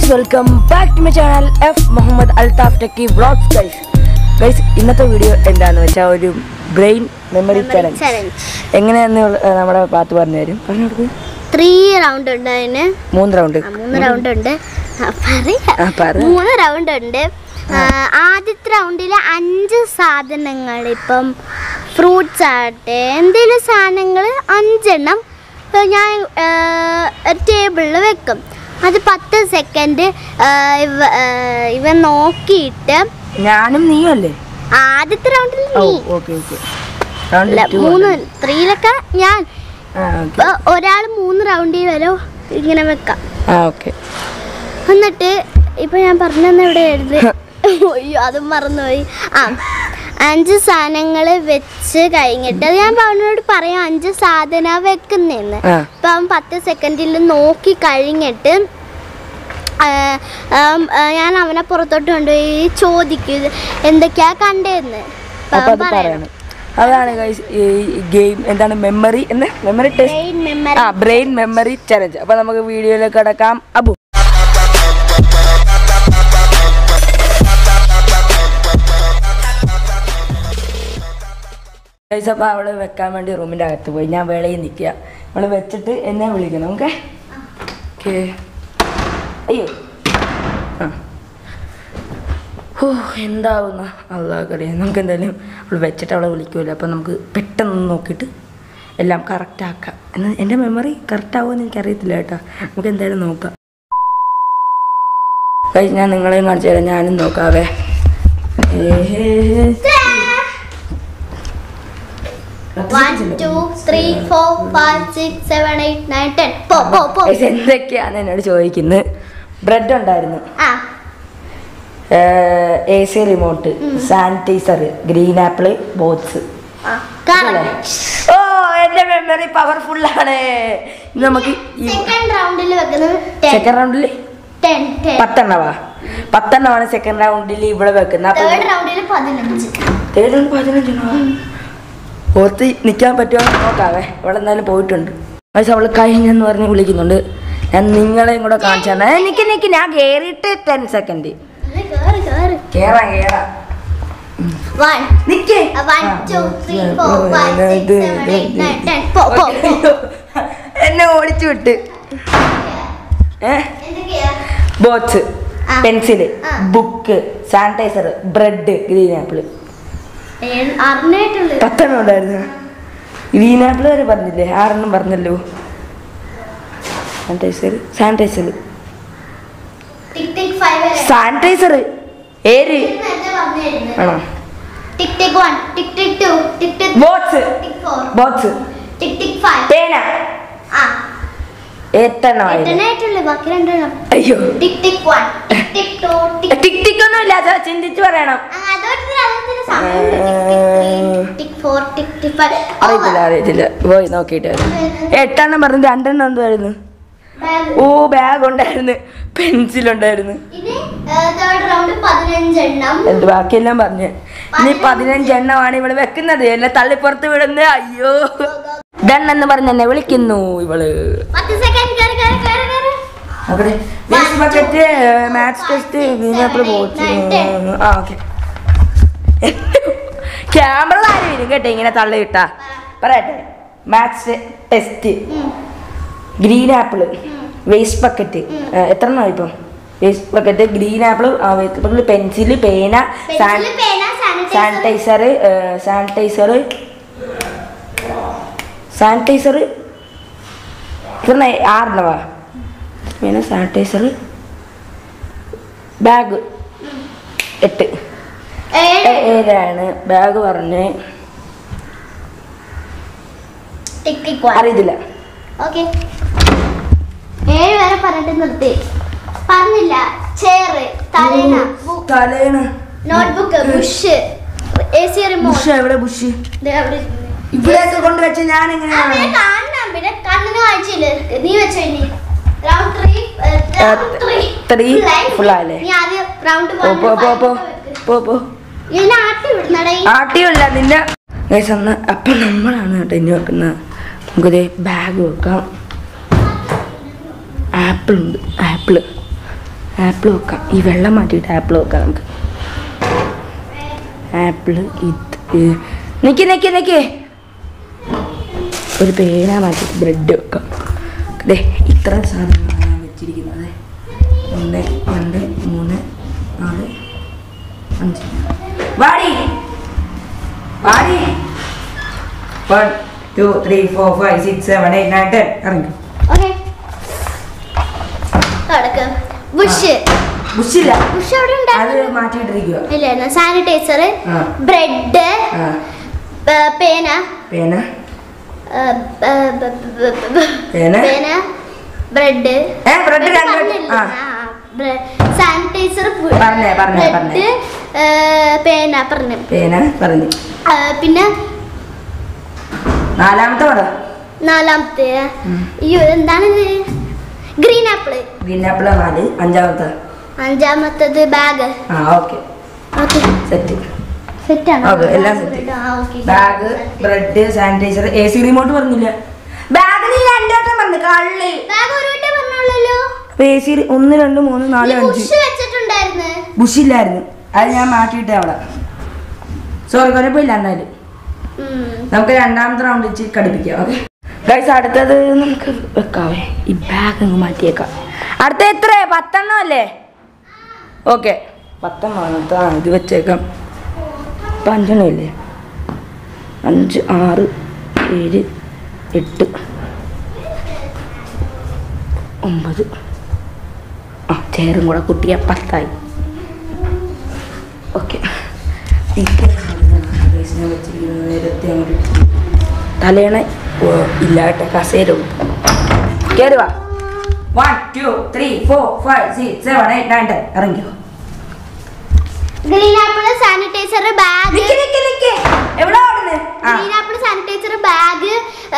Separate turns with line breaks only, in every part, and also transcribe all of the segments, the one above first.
Guys welcome back to my channel F Muhammad Altaf techie vlogs guys guys ഇന്നത്തെ video എന്താണെന്ന് വെച്ചാൽ ഒരു ബ്രെയിൻ മെമ്മറി ചലഞ്ച്
challenge.
എങ്ങനെയാന്ന് ഉള്ള- ഏ, നമ്മുടെ പാത്ത് പറഞ്ഞു തരും പറഞ്ഞു കൊടുക്കും
ത്രീ റൗണ്ട് ഉണ്ട് അതിന്
മൂന്ന് റൗണ്ട്
ആ, മൂന്ന് റൗണ്ട് ഉണ്ട് ആ, പറയാം.
ആ, പറ.
മൂന്ന് റൗണ്ട് ഉണ്ട് ആ, ആദ്യത്തെ റൗണ്ടിൽ അഞ്ച് സാധനങ്ങൾ ഇപ്പം ഫ്രൂട്ട്സ് ആകട്ടെ എന്തെങ്കിലും സാധനങ്ങൾ അഞ്ചെണ്ണം ഇപ്പൊ ഞാൻ ടേബിളിൽ വെക്കും അത് പത്ത് സെക്കൻഡ് ഇവ ആ, ഇവൻ നോക്കിയിട്ട്
ഞാനും നീയും അല്ലേ
ആദ്യത്തെ റൗണ്ടിൽ
ഓ
നീ
ഓക്കെ ഓക്കെ റൗണ്ട്
അല്ല, മൂന്ന് ത്രീയിലൊക്കെ ഞാൻ
ആ ഓക്കെ
ഒരാൾ മൂന്ന് റൗണ്ടിൽ വരെ ഇങ്ങനെ വെക്കാം
ആ ഓക്കെ
എന്നിട്ട് ഇപ്പൊ ഞാൻ പറഞ്ഞെന്ന് ഇവിടെ എഴുതി അയ്യോ അതും മറന്നുപോയി ആ അഞ്ച് സാധനങ്ങൾ വെച്ച് കഴിഞ്ഞിട്ട് അത് ഞാൻ അവനോട് പറയാം അഞ്ച് സാധന വെക്കുന്നെന്ന്
ആ.
അപ്പൊ അവൻ പത്ത് സെക്കൻഡിൽ നോക്കി കഴിഞ്ഞിട്ട് ആ, ആം, ആ, ഞാൻ അവനെ പുറത്തോട്ട് കൊണ്ടുപോയി ചോദിക്കും ഇത് എന്തൊക്കെയാ കണ്ടതെന്ന് അപ്പൊ
അപ്പൊ
അവൻ
അത്
പറയണം
പറയണം അതാണ് ഗൈസ് ഈ ഗെയിം എന്താണ് മെമ്മറി എന്ന് മെമ്മറി ടെസ്റ്റ്
Brain memory.
ആ ബ്രെയിൻ മെമ്മറി ചലഞ്ച് അപ്പൊ നമുക്ക് വീഡിയോയിലേക്ക് കടക്കാം അബു ഗൈസ് അപ്പോൾ അവള് വെക്കാൻ വേണ്ടി റൂമിൻ്റെ അകത്ത് പോയി ഞാൻ വെളിയിൽ നിൽക്കുക അവള് വെച്ചിട്ട് എന്നെ വിളിക്കണം ഓക്കെ ഓക്കെ അയ്യോ ആ ഓ എന്താവുന്ന അള്ളാഹറിയാം നമുക്ക് എന്തായാലും അവൾ വെച്ചിട്ട് അവളെ വിളിക്കുമല്ലോ അപ്പം നമുക്ക് പെട്ടെന്ന് നോക്കിയിട്ട് എല്ലാം കറക്റ്റ് ആക്കാം എന്നാൽ എൻ്റെ മെമ്മറി കറക്റ്റ് ആവുമെന്ന് എനിക്കറിയത്തില്ല കേട്ടോ നമുക്ക് എന്തായാലും നോക്കാം കഴിച്ച് ഞാൻ നിങ്ങളെയും കാണിച്ചു തരാം ഞാനും നോക്കാവേ
One, two, three, four, five, six, seven, eight, nine, ten. പോ പോ പോ
Guys, എന്തൊക്കെയാന്ന് എന്നോട് ചോദിക്കുന്നത് ബ്രെഡ് ഉണ്ടായിരുന്നു
ആ
A C remote sanitizer green apple boats
ആ correct.
ഓ എന്റെ മെമ്മറി പവർഫുൾ ആണ് ഇന്ന് നമുക്ക്
സെക്കൻഡ് റൗണ്ടിൽ വെക്കുന്നത് ten.
സെക്കൻഡ് റൗണ്ടിൽ
ten, ten.
പത്തെണ്ണവാ പത്തെണ്ണമാണ് സെക്കൻഡ് റൗണ്ടിൽ ഇവിടെ വെക്കുന്നത് അപ്പൊ
തേർഡ് റൗണ്ടിൽ പതിനഞ്ച്
തേർഡ് റൗണ്ട് പതിനഞ്ചെണ്ണോ ഓർത്ത് നിൽക്കാൻ പറ്റുമോ എന്ന് നോക്കാവേ ഇവിടെ എന്തായാലും പോയിട്ടുണ്ട് പക്ഷെ അവള് കഴിഞ്ഞെന്ന് പറഞ്ഞ് വിളിക്കുന്നുണ്ട് ഞാൻ നിങ്ങളെയും കൂടെ കാണിച്ചു തന്നെ നിക്ക് നിക്ക് ഞാൻ കയറിയിട്ട് ടെൻ സെക്കൻഡ്
ഇത് കേറ് കേറ്
കേറാം കേറാം
One.
നിക്കേ
ആ, one, two, three, four, five, six, seven, eight, nine, ten. പോ പോ പോ
എന്നെ ഓടിച്ചു വിട്ട് ഏ
എന്തൊക്കെയാ
ബോക്സ്
ആ.
പെൻസില്
ആ.
Book sanitizer bread green apple
അറിഞ്ഞിട്ടുള്ളത്
പത്തെണ്ണം ഉണ്ടായിരുന്നു ഗ്രീൻ ആപ്പിൾ വരെ പറഞ്ഞില്ലേ ആറെണ്ണം പറഞ്ഞല്ലോ sanitizer sanitizer
tick tick five വരെ
സാനിറ്റൈസർ ഏര്
നേരത്തെ പറഞ്ഞായിരുന്നു
ആണോ
tick tick one tick tick two tick tick
box
tick four
box
tick tick five
പേന
ആ
എട്ടെണ്ണമായിരുന്നു
എട്ടെണ്ണായിട്ടുള്ളൂ ബാക്കി രണ്ടെണ്ണം
അയ്യോ
ടിക് tick one tick tick two tick
ടിക് ടിക് ഒന്നും ഇല്ല അത് ചിന്തിച്ച് പറയണം
ആ, അതോടൊരു അതിന് സമയമുണ്ട്. Tick tick three, tick four, tick tick five.
അറിയത്തില്ല അറിയത്തില്ല പോയി നോക്കിയിട്ട് വരാം. എട്ടെണ്ണം പറഞ്ഞു രണ്ടെണ്ണം എന്തായിരുന്നു
ബാഗ്.
ഓ ബാഗ് ഉണ്ടായിരുന്നു പെൻസിൽ ഉണ്ടായിരുന്നു
ഇനി തേർഡ് റൗണ്ട് പതിനഞ്ചെണ്ണം
എന്ത് ബാക്കിയെല്ലാം പറഞ്ഞു ഇനി പതിനഞ്ചെണ്ണമാണ് ഇവിടെ വെക്കുന്നത് എന്നെ തള്ളിപ്പുറത്ത് വിടുന്നത് അയ്യോ ഡൺ എന്ന് പറഞ്ഞ് എന്നെ വിളിക്കുന്നു ഇവള്
പത്ത് സെക്കൻഡ് കയറി കയറി കയറി കയറി
അവിടെ waste bucket maths test green apple boat ആ ഓക്കെ ക്യാമറ താരം വരും കേട്ടോ ഇങ്ങനെ തള്ളി ഇട്ടാ പറയട്ടെ maths test green apple waste bucket എത്ര എണ്ണം ഇപ്പം waste bucket green apple waste bucket pencil പേന
പെൻസില്, പേന, സാനിറ്റൈസർ.
സാനിറ്റൈസർ സാനിറ്റൈസർ സാനിറ്റൈസർ ഇത്ര ആറെണ്ണവാ പിന്നെ സാനിറ്റൈസർ ബാഗ് എട്ട്
ഏഴ്
ഏ- ഏഴാണ് ബാഗ് പറഞ്ഞ്
ടിക് ടിക് വൺ
അറിയത്തില്ല
ഓക്കെ ഏഴ് വരെ പറഞ്ഞിട്ട് നിർത്തി പറഞ്ഞില്ല ചെയറ് തലേണ ബുക്ക്
തലേണ്
notebook brush A C remote
brush എവിടെ ബുഷ്
ദേ അവിടെ
ഇവിടെയൊക്കെ കൊണ്ടുവച്ച ഞാൻ
ആ,
എങ്ങനെയാണ്
പിന്നെ കാണണം പിന്നെ കണ്ണിന് കാഴ്ചയില്ല നീ വെച്ചോ ഇനി റൗണ്ട് ത്രീ
three full ആയല്ലേ?
നീ ആദ്യം റൗണ്ട്
പോ പോ പോ പോ പോ പോ
ഇതിനെ ആട്ടി വിടുന്നടേ
ആട്ടിയല്ല നിന്നെ ഗൈസ് അന്ന് അപ്പം നമ്മളാണ് കേട്ടോ ഇനി വെക്കുന്നത് നമുക്കൊരു ബാഗ് വെക്കാം ആപ്പിൾ ഉണ്ട് ആപ്പിള് ആപ്പിൾ വെക്കാം ഈ വെള്ളം മാറ്റിയിട്ട് ആപ്പിൾ വെക്കാം നമുക്ക് ആപ്പിൾ ഇത് നിക്ക് നിക്ക് നിക്ക് ഒരു പേന മാറ്റിയിട്ട് ബ്രെഡ് വെക്കാം അതെ ഇത്ര സാധനങ്ങളാണ് ഞാൻ വെച്ചിരിക്കുന്നത് ഒന്ന് രണ്ട് മൂന്ന് നാല് അഞ്ച് വാടി വാടി one two three four five six seven eight nine ten ഇറങ്ങി
ഓക്കെ കിടക്ക് ബുഷ്
ബുഷില്ല
ബുഷ് അവിടെ
അത്
ഉണ്ടായിരുന്നു
മാറ്റിയിട്ടിരിക്കുക
ഇല്ലായിരുന്നു സാനിറ്റൈസർ
ആ.
ബ്രെഡ്
ആ
പേന
പേന
ആ, ബ- ബ- ബ- ബ-
പേന
പേന ബ്രെഡ്
ഏ ബ്രെഡ് രണ്ട് ആ
സാനിറ്റൈസർ
പറഞ്ഞേ, പറഞ്ഞേ, പറഞ്ഞേ.
പേന പറഞ്ഞു
പേന പറഞ്ഞു
ആ, പിന്നെ
നാലാമത്തെ പറ
നാലാമത്തെ
ഉം.
അയ്യോ എന്താണിത് ഗ്രീൻ ആപ്പിള്
ഗ്രീൻ ആപ്പിൾ നാല് അഞ്ചാമത്തെ
അഞ്ചാമത്തത് ബാഗ്
ആ ഓക്കെ
ഓക്കെ
സെറ്റ്
സെറ്റാണ്
ഓക്കെ എല്ലാം set bag bread sanitizer A C remote പറഞ്ഞില്ല ബാഗ് നീ രണ്ടോട്ടം പറഞ്ഞു കള്ളി
ബാഗ് ഒരു വട്ടം പറഞ്ഞോളല്ലോ
എ സി ഒന്ന് രണ്ട് മൂന്ന് നാല് അഞ്ച്
ബുഷ് വെച്ചിട്ടുണ്ടായിരുന്നു
ബുഷില്ലായിരുന്നു അത് ഞാൻ മാറ്റിയിട്ടേ അവിടെ സോറി കുഴപ്പമില്ല എന്നാലും
ഉം.
നമുക്ക് രണ്ടാമത്തെ റൗണ്ട് വെച്ച് കടിപ്പിക്കാം ഓക്കെ ഗൈസ് അടുത്തത് നമുക്ക് വെക്കാവേ ഈ ബാഗ് അങ്ങ് മാറ്റിയേക്കാം അടുത്ത എത്ര പത്തെണ്ണം അല്ലേ ഓക്കെ പത്തെണ്ണമാണ് ആ ഇത് വെച്ചേക്കാം ഇപ്പം അഞ്ചെണ്ണം ഇല്ലേ അഞ്ച് ആറ് ഏഴ് എട്ട് ഒമ്പത് ആ ചേറും കൂടെ കുട്ടിയ പത്തായി ഓക്കെ നേരത്തെ അങ്ങോട്ട് ഇട്ടു. തലേണ ഓ, ഇല്ല കേട്ടോ കസേര കയറി വാ one two three four five six seven eight nine ten ഇറങ്ങിയോ
ഗ്രീൻ ആപ്പിൾ സാനിറ്റൈസർ ബാഗ്
നിക്ക് നിക്ക് നിക്ക് എവിടെ ഓടുന്നേ ആ
green apple sanitizer bag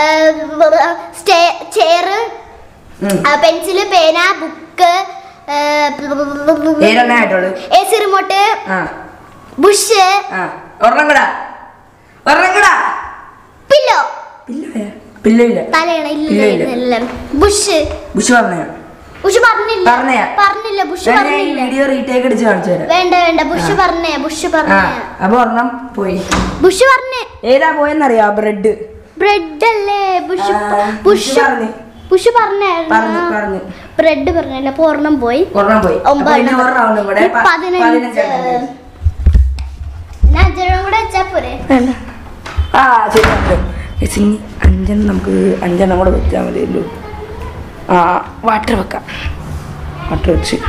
chair
ഉം.
പെൻസില് പേന ബുക്ക്
ഏഴെണ്ണേ ആയിട്ടുള്ളൂ
എ സി റിമോട്ട്
ആ
ബുഷ്
ആ ഒരെണ്ണം കൂടാ ഒരെണ്ണം കൂടാ
പില്ലോ
പില്ലോ പില്ലോ ഇല്ല
തലയണ ഇല്ല
ഇല്ല, ഇല്ല.
ഇല്ല ബുഷ്
ബുഷ് പറഞ്ഞ
ബുഷ് പറഞ്ഞില്ല
പറഞ്ഞയാ.
പറഞ്ഞില്ല ബുഷ്
ഞാൻ ഈ
പറഞ്ഞില്ല
വീഡിയോ റീടേക്ക് അടിച്ച് കാണിച്ചു തരാം
വേണ്ട വേണ്ട ബുഷ് പറഞ്ഞേ ബുഷ്
ആ
പറഞ്ഞേ
അപ്പൊ ഒരെണ്ണം പോയി
ബുഷ് പറഞ്ഞേ
ഏതാ പോയെന്നറിയാ ബ്രെഡ്
ബ്രെഡ് അല്ലേ ബുഷ്
ആ,
ബുഷ്
ബുഷ് പറഞ്ഞ്.
ബുഷ്
പറഞ്ഞു
പറഞ്ഞായിരുന്നു
പറഞ്ഞു
ബ്രെഡ് പറഞ്ഞില്ല അപ്പൊ ഒരെണ്ണം പോയി
ഒരെണ്ണം പോയി അപ്പൊ
ഒമ്പതെണ്ണം.
ഇനി ഒരു റൗണ്ടും കൂടെ
ഇനി
പ-
പതിനഞ്ച്.
പതിനഞ്ചെണ്ണം ഉണ്ട്.
പിന്നെ അഞ്ചെണ്ണം കൂടെ വെച്ചാ പോരെ
വേണ്ട ആ ശരി ചേച്ചി ഇനി അഞ്ചെണ്ണം നമുക്ക് അഞ്ചെണ്ണം കൂടെ വെച്ചാൽ മതിയല്ലോ ആ വാട്ടർ വെക്കാം വാട്ടർ വെച്ച്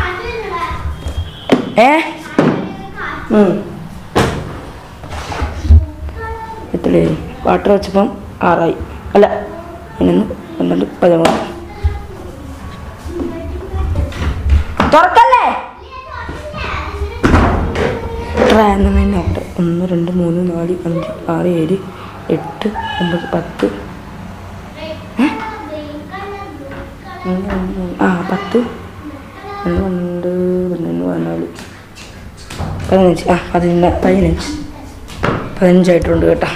ഏ ഉം. എത്രയായി വാട്ടർ വെച്ചപ്പം ആറായി അല്ല പതിനൊന്ന് പന്ത്രണ്ട് പതിമൂന്ന് തുറക്കല്ലേ എത്ര ആയിരുന്നു നോട്ടെ ഒന്ന് രണ്ട് മൂന്ന് നാല് അഞ്ച് ആറ് ഏഴ് എട്ട് ഒമ്പത് പത്ത് ഏ? ഒന്ന്, രണ്ട്, മൂന്ന്, ആ പത്ത് ഒന്ന് പന്ത്രണ്ട് പന്ത്രണ്ട് പതിനാല് പതിനഞ്ച് ആ പതിനഞ്ച് പതിനഞ്ച് പതിനഞ്ചായിട്ടുണ്ട് കേട്ടോ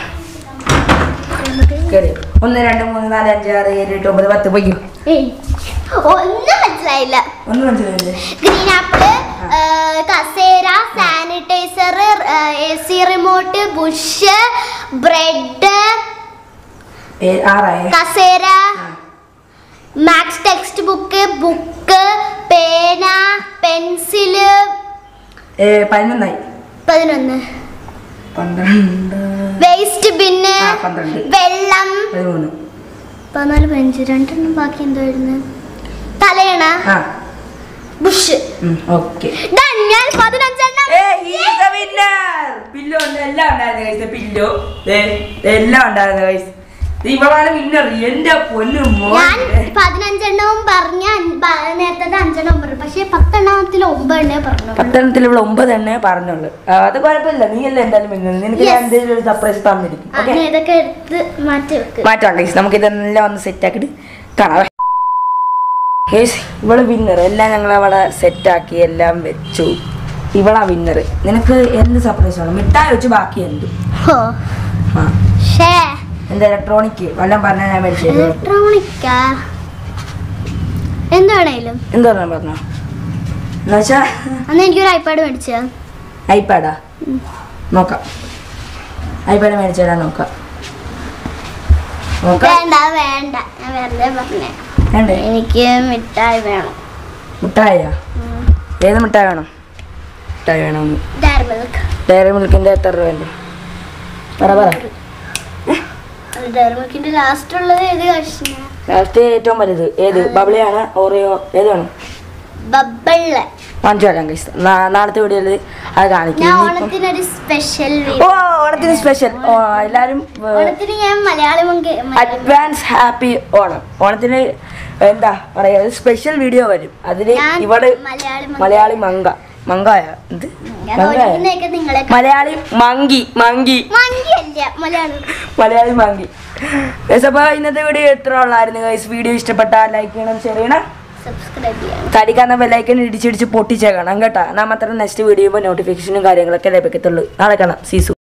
കയറി ഒന്ന് രണ്ട് മൂന്ന് നാല് അഞ്ച് ആറ് ഏഴ് എട്ട് ഒമ്പത് പത്ത് പൊയ്ക്കും
ഏയ് ഒന്നും മനസ്സിലായില്ല
ഒന്ന് മനസ്സിലായില്ലേ
ഗ്രീൻ ആപ്പിള് കസേര sanitizer A C remote brush bread
ഏ, ആറായേ
കസേര
ആ.
മാത്സ് ടെക്സ്റ്റ് ബുക്ക് ബുക്ക് പേന പെൻസില്
ഏ, പതിനൊന്നായി
പതിനൊന്ന്
പന്ത്രണ്ട്
വേസ്റ്റ് ബിന്ന്
ആ, പന്ത്രണ്ട്.
വെള്ളം
പതിമൂന്ന്
പതിനാല് പതിനഞ്ച് രണ്ടെണ്ണം ബാക്കി എന്തോ വരുന്നത് തലയണ
ആ
ബുഷ്
ഓക്കെ
Done. ഞാൻ പതിനഞ്ചെണ്ണം
പില്ലോ എല്ലാം ഉണ്ടായിരുന്നു കഴിച്ച പില്ലോ എല്ലാം ഉണ്ടായിരുന്നു കഴിച്ച് ഇവളാണ് വിന്നർ എന്റെ പൊന്നു
ഞാൻ
മോൻ
പതിനഞ്ചെണ്ണവും പറഞ്ഞ അഞ്ച്- പ- നേരത്തെ അഞ്ചെണ്ണം പറഞ്ഞു പക്ഷെ പത്തെണ്ണത്തിൽ ഒമ്പതെണ്ണേ പറഞ്ഞു
പത്തനത്തിൽ ഇവിടെ ഒമ്പത് എണ്ണേ പറഞ്ഞുള്ളൂ ആ, അത് കുഴപ്പമില്ല നീ അല്ലേ എന്തായാലും വിന്നർ നിനക്ക് ഞാൻ
Yes.
എന്തെങ്കിലും ഒരു സർപ്രൈസ് തന്നിരിക്കും ഓക്കെ
അങ്ങനെ ഇതൊക്കെ എടുത്ത് മാറ്റി വെക്ക്
മാറ്റാം ഗൈസ് നമുക്ക് ഇതെല്ലാം ഒന്ന് സെറ്റ് ആക്കിയിട്ട് കാണാം ഗൈസ് ഇവള് വിന്നർ എല്ലാം ഞങ്ങൾ അവിടെ സെറ്റ് ആക്കി എല്ലാം വെച്ചു ഇവളാ വിന്നർ നിനക്ക് എന്ത് സർപ്രൈസ് വേണം മിഠായി വെച്ച് ബാക്കി എന്ത്
ഹോ
ആ
ഷേ
എന്താ ഇലക്ട്രോണിക് വല്ലതും പറഞ്ഞാൽ ഞാൻ മേടിച്ചു തരുമോ?
ഇലക്ട്രോണിക്കാ എന്ത് വേണേലും
എന്താ പറഞ്ഞ പറഞ്ഞോ എന്നുവെച്ചാ
അന്ന് എനിക്കൊരു ഐപാഡ് മേടിച്ചു
ഐപാഡാ നോക്കാം ഐപാഡ് മേടിച്ചു തരാൻ നോക്കാം നോക്കാം
വേണ്ട വേണ്ട ഞാൻ വെറുതെ പറഞ്ഞേ
വേണ്ടേ
എനിക്ക് മിഠായി വേണം
മിഠായിയാ ഏത് മിഠായി വേണം മിഠായി വേണം
ഡയറി മിൽക്ക്
ഡയറി മിൽക്കിൻ്റെ എത്ര രൂപ ഉണ്ട് പറ പറ
ഡയറി മിൽക്കിന്റെ ലാസ്റ്റ് ഉള്ളത് ഏത് കഷ്ണ
ലാസ്റ്റ് ഏറ്റവും വലുത് ഏത് ബബിളിയാണ് ഓറിയോ ഏത് വേണം
ബബിള്
വാങ്ങിച്ചു തരാം കൈസ് നാളത്തെ വീഡിയോയിൽ അത് കാണിക്കും
ഞാൻ
ഇനിയിപ്പം-
ഓണത്തിനൊരു സ്പെഷ്യൽ
ഓ ഓണത്തിന് സ്പെഷ്യൽ ഓ എല്ലാവരും
ഓണത്തിന് ഞാൻ മലയാളം മങ്ക- മലയാളം
അഡ്വാൻസ് ഹാപ്പി ഓണം ഓണത്തിന് എന്താ പറയാ സ്പെഷ്യൽ വീഡിയോ വരും അതില്
ഞാൻ
ഇവിടെ
മലയാളി മങ്ക-
മലയാളി മങ്ക മങ്കായ എന്ത്
ഞാൻ
മങ്കായ
ഓടിക്കുന്നതൊക്കെ നിങ്ങളെ
മലയാളി മങ്കി മങ്കി
മങ്കിയല്ല മലയാളം
മലയാളി മങ്കി ഗൈസ് അപ്പോൾ ഇന്നത്തെ വീഡിയോ എത്ര ഉള്ളായിരുന്നു ഗൈസ് വീഡിയോ ഇഷ്ടപ്പെട്ടാൽ ലൈക്ക് ചെയ്യണം ഷെയർ ചെയ്യണം
സബ്സ്ക്രൈബ് ചെയ്യണം
തടിക്കാന്ന ബെല്ലൈക്കൻ ഇടിച്ചിടിച്ച് പൊട്ടിച്ചേക്കണം കേട്ടോ എന്നാൽ മാത്രം നെക്സ്റ്റ് വീഡിയോ നോട്ടിഫിക്കേഷനും കാര്യങ്ങളൊക്കെ ലഭിക്കത്തുള്ളൂ നാളെ കാണാം സീസു